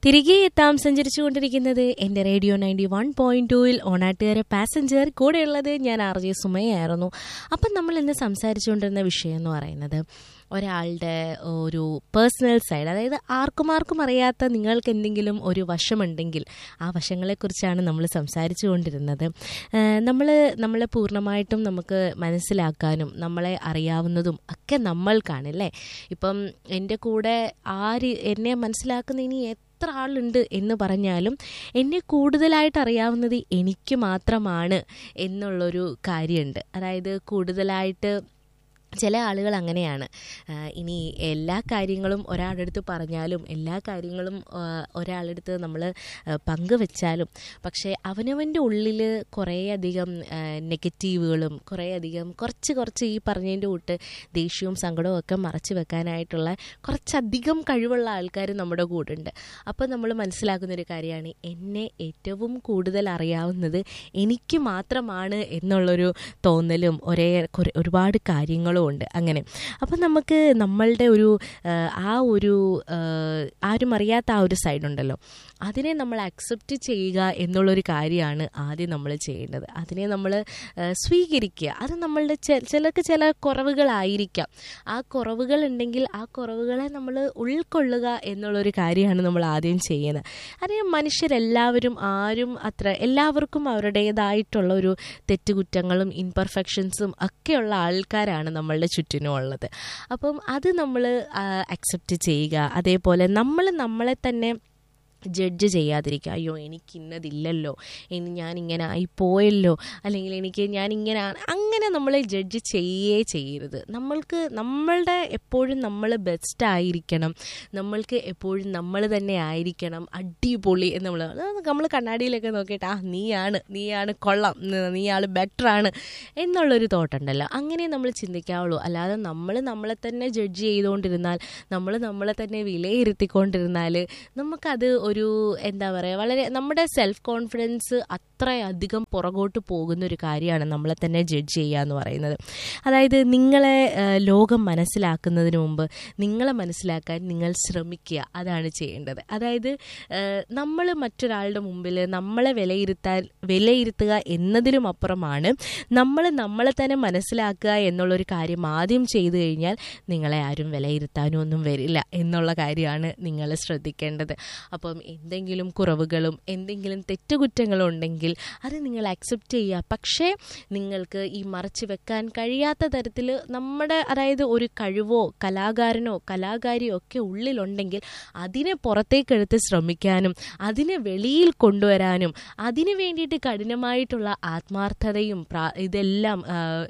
തിരികെ എത്താം സഞ്ചരിച്ചുകൊണ്ടിരിക്കുന്നത് എൻ്റെ റേഡിയോ നയൻറ്റി വൺ പോയിന്റ് ടൂവിൽ ഓണാട്ടുകാരെ പാസഞ്ചർ കൂടെയുള്ളത് ഞാൻ ആർ ജെ സുമയായിരുന്നു അപ്പം നമ്മൾ ഇന്ന് സംസാരിച്ചുകൊണ്ടിരുന്ന വിഷയം എന്ന് പറയുന്നത് ഒരാളുടെ ഒരു പേഴ്സണൽ സൈഡ് അതായത് ആർക്കും ആർക്കും അറിയാത്ത നിങ്ങൾക്ക് എന്തെങ്കിലും ഒരു വശമുണ്ടെങ്കിൽ ആ വശങ്ങളെക്കുറിച്ചാണ് നമ്മൾ സംസാരിച്ചു കൊണ്ടിരുന്നത് നമ്മൾ നമ്മളെ പൂർണ്ണമായിട്ടും നമുക്ക് മനസ്സിലാക്കാനും നമ്മളെ അറിയാവുന്നതും ഒക്കെ നമ്മൾക്കാണല്ലേ ഇപ്പം എൻ്റെ കൂടെ ആര് എന്നെ മനസ്സിലാക്കുന്ന ഇനി എത്ര ആളുണ്ട് എന്ന് പറഞ്ഞാലും എന്നെ കൂടുതലായിട്ട് അറിയാവുന്നത് എനിക്ക് മാത്രമാണ് എന്നുള്ളൊരു കാര്യമുണ്ട് അതായത് കൂടുതലായിട്ട് ചില ആളുകൾ അങ്ങനെയാണ് ഇനി എല്ലാ കാര്യങ്ങളും ഒരാളുടെ അടുത്ത് പറഞ്ഞാലും എല്ലാ കാര്യങ്ങളും ഒരാളുടെ അടുത്ത് നമ്മൾ പങ്കുവെച്ചാലും പക്ഷേ അവനവൻ്റെ ഉള്ളിൽ കുറേയധികം നെഗറ്റീവുകളും കുറേയധികം കുറച്ച് കുറച്ച് ഈ പറഞ്ഞതിൻ്റെ കൂട്ട് ദേഷ്യവും സങ്കടവും ഒക്കെ മറച്ചു വെക്കാനായിട്ടുള്ള കുറച്ചധികം കഴിവുള്ള ആൾക്കാർ നമ്മുടെ കൂടെ ഉണ്ട് അപ്പോൾ നമ്മൾ മനസ്സിലാക്കുന്നൊരു കാര്യമാണ് എന്നെ ഏറ്റവും കൂടുതൽ അറിയാവുന്നത് എനിക്ക് മാത്രമാണ് എന്നുള്ളൊരു തോന്നലും ഒരേ ഒരുപാട് കാര്യങ്ങളും ഉണ്ട് അങ്ങനെ അപ്പം നമുക്ക് നമ്മളുടെ ഒരു ആ ഒരു ആരും അറിയാത്ത ആ ഒരു സൈഡ് ഉണ്ടല്ലോ അതിനെ നമ്മൾ അക്സെപ്റ്റ് ചെയ്യുക എന്നുള്ളൊരു കാര്യമാണ് ആദ്യം നമ്മൾ ചെയ്യേണ്ടത് അതിനെ നമ്മൾ സ്വീകരിക്കുക അത് നമ്മളുടെ ചിലർക്ക് ചില കുറവുകളായിരിക്കാം ആ കുറവുകൾ ഉണ്ടെങ്കിൽ ആ കുറവുകളെ നമ്മൾ ഉൾക്കൊള്ളുക എന്നുള്ളൊരു കാര്യമാണ് നമ്മൾ ആദ്യം ചെയ്യുന്നത് അറിയാം മനുഷ്യരെല്ലാവരും ആരും അത്ര എല്ലാവർക്കും അവരുടേതായിട്ടുള്ള ഒരു തെറ്റുകുറ്റങ്ങളും ഇൻപെർഫെക്ഷൻസും ഒക്കെയുള്ള ആൾക്കാരാണ് നമ്മളുടെ ചുറ്റിനും ഉള്ളത് അപ്പം അത് നമ്മൾ അക്സെപ്റ്റ് ചെയ്യുക അതേപോലെ നമ്മൾ നമ്മളെ തന്നെ ജഡ്ജ് ചെയ്യാതിരിക്കുക അയ്യോ എനിക്ക് ഇന്നതില്ലല്ലോ ഇനി ഞാൻ ഇങ്ങനെ ആയിപ്പോയല്ലോ അല്ലെങ്കിൽ എനിക്ക് ഞാൻ ഇങ്ങനെ അങ്ങനെ നമ്മളെ ജഡ്ജ് ചെയ്യേ ചെയ്യരുത് നമ്മൾക്ക് നമ്മളുടെ എപ്പോഴും നമ്മൾ ബെസ്റ്റ് ആയിരിക്കണം നമ്മൾക്ക് എപ്പോഴും നമ്മൾ തന്നെ ആയിരിക്കണം അടിപൊളി എന്ന് നമ്മൾ നമ്മൾ കണ്ണാടിയിലൊക്കെ നോക്കിയിട്ട് ആ നീയാണ് നീയാണ് കൊള്ളാം നീയാൾ ബെറ്ററാണ് എന്നുള്ളൊരു തോട്ടുണ്ടല്ലോ അങ്ങനെ നമ്മൾ ചിന്തിക്കാവുള്ളൂ അല്ലാതെ നമ്മൾ നമ്മളെ തന്നെ ജഡ്ജ് ചെയ്തുകൊണ്ടിരുന്നാൽ നമ്മൾ നമ്മളെ തന്നെ വിലയിരുത്തിക്കൊണ്ടിരുന്നാൽ നമുക്കത് ഒരു എന്താ പറയുക വളരെ നമ്മുടെ സെൽഫ് കോൺഫിഡൻസ് അത്രയധികം പുറകോട്ട് പോകുന്ന ഒരു കാര്യമാണ് നമ്മളെ തന്നെ ജഡ്ജ് ചെയ്യുക എന്ന് പറയുന്നത് അതായത് നിങ്ങളെ ലോകം മനസ്സിലാക്കുന്നതിന് മുമ്പ് നിങ്ങളെ മനസ്സിലാക്കാൻ നിങ്ങൾ ശ്രമിക്കുക അതാണ് ചെയ്യേണ്ടത് അതായത് നമ്മൾ മറ്റൊരാളുടെ മുമ്പിൽ നമ്മളെ വിലയിരുത്താൻ വിലയിരുത്തുക എന്നതിലും അപ്പുറമാണ് നമ്മൾ നമ്മളെ തന്നെ മനസ്സിലാക്കുക എന്നുള്ളൊരു കാര്യം ആദ്യം ചെയ്തു കഴിഞ്ഞാൽ നിങ്ങളെ ആരും വിലയിരുത്താനും ഒന്നും വരില്ല എന്നുള്ള കാര്യമാണ് നിങ്ങൾ ശ്രദ്ധിക്കേണ്ടത് അപ്പം എന്തെങ്കിലും കുറവുകളും എന്തെങ്കിലും തെറ്റുകുറ്റങ്ങളും ഉണ്ടെങ്കിൽ അത് നിങ്ങൾ അക്സെപ്റ്റ് ചെയ്യുക പക്ഷേ നിങ്ങൾക്ക് ഈ മറച്ചു വെക്കാൻ കഴിയാത്ത തരത്തിൽ നമ്മുടെ അതായത് ഒരു കഴിവോ കലാകാരനോ കലാകാരിയോ ഒക്കെ ഉള്ളിലുണ്ടെങ്കിൽ അതിനെ പുറത്തേക്കെടുത്ത് ശ്രമിക്കാനും അതിനെ വെളിയിൽ കൊണ്ടുവരാനും അതിനു വേണ്ടിയിട്ട് കഠിനമായിട്ടുള്ള ആത്മാർത്ഥതയും ഇതെല്ലാം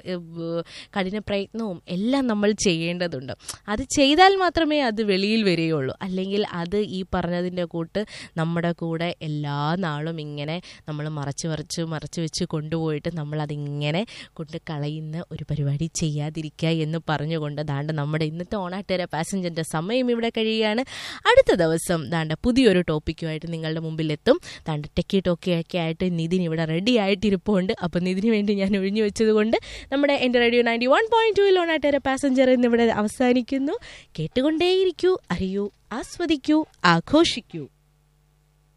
കഠിന പ്രയത്നവും എല്ലാം നമ്മൾ ചെയ്യേണ്ടതുണ്ട് അത് ചെയ്താൽ മാത്രമേ അത് വെളിയിൽ വരികയുള്ളൂ അല്ലെങ്കിൽ അത് ഈ പറഞ്ഞതിൻ്റെ കൂട്ട് നമ്മുടെ കൂടെ എല്ലാ നാളും ഇങ്ങനെ നമ്മൾ മറച്ച് മറച്ച് മറച്ച് വെച്ച് കൊണ്ടുപോയിട്ട് നമ്മളതിങ്ങനെ കൊണ്ട് കളയുന്ന ഒരു പരിപാടി ചെയ്യാതിരിക്കുക എന്ന് പറഞ്ഞുകൊണ്ട് ദാണ്ട് നമ്മുടെ ഇന്നത്തെ ഓണാട്ടുകര പാസഞ്ചറിൻ്റെ സമയം ഇവിടെ കഴിയുകയാണ് അടുത്ത ദിവസം ദാണ്ട പുതിയൊരു ടോപ്പിക്കുമായിട്ട് നിങ്ങളുടെ മുമ്പിലെത്തും ദാണ്ട് ടെക്കി ടോക്കിയൊക്കെ ആയിട്ട് നിതിൻ ഇവിടെ റെഡി ആയിട്ടിരിപ്പുണ്ട് അപ്പോൾ നിതിന് വേണ്ടി ഞാൻ ഒഴിഞ്ഞു വെച്ചത് കൊണ്ട് നമ്മുടെ എൻ്റെ റേഡിയോ നയൻറ്റി വൺ പോയിന്റ് ടൂയിൽ ഓണാട്ടുകര പാസഞ്ചർ എന്നിവിടെ അവസാനിക്കുന്നു കേട്ടുകൊണ്ടേയിരിക്കൂ അറിയൂ ആസ്വദിക്കൂ ആഘോഷിക്കൂ